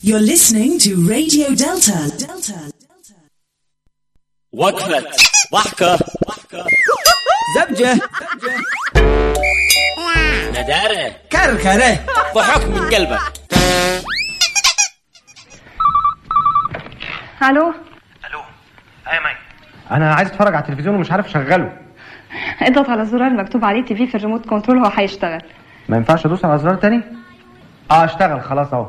You're listening to Radio Delta. Delta. وقفة ضحكة زبجة ندارة كركرة ضحك من قلبك الو الو ايه مي انا عايز اتفرج على التلفزيون ومش عارف اشغله اضغط على الزرار المكتوب عليه تي في في الريموت كنترول هو هيشتغل ما ينفعش ادوس على زرار تاني اه اشتغل خلاص اهو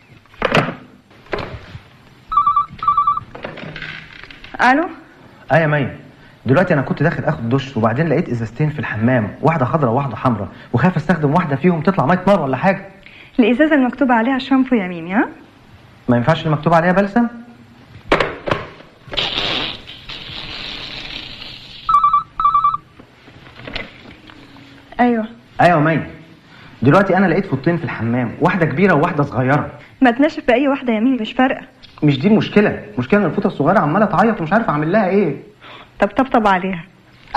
الو ايه يا مي دلوقتي انا كنت داخل اخد دش وبعدين لقيت ازازتين في الحمام واحده خضراء وواحده حمراء وخايف استخدم واحده فيهم تطلع ميه نار ولا حاجه الازازه المكتوب عليها شامبو يا ميمي ها ما ينفعش المكتوب عليها بلسم ايوه ايوه مي دلوقتي انا لقيت فوطين في الحمام واحده كبيره وواحده صغيره ما تنشف باي واحده يا ميمي مش فارقه مش دي المشكله المشكله ان الفوطه الصغيره عماله تعيط ومش عارف اعمل لها ايه طب طبطب عليها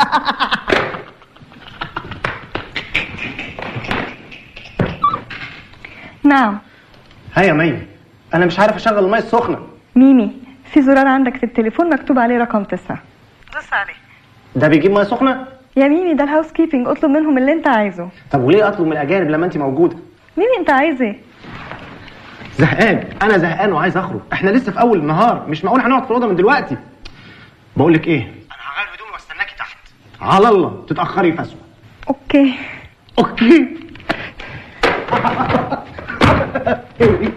نعم ها يا مي انا مش عارف اشغل الميه السخنه ميمي في زرار عندك في التليفون مكتوب عليه رقم تسعة دوس عليه ده بيجيب ميه سخنه يا ميمي ده الهاوس كيبنج اطلب منهم اللي انت عايزه طب وليه اطلب من الاجانب لما انت موجوده ميمي انت عايز ايه زهقان انا زهقان وعايز اخرج احنا لسه في اول النهار مش معقول هنقعد في الاوضه من دلوقتي بقول لك ايه انا هغير هدومي واستناكي تحت على الله تتاخري فسوه اوكي اوكي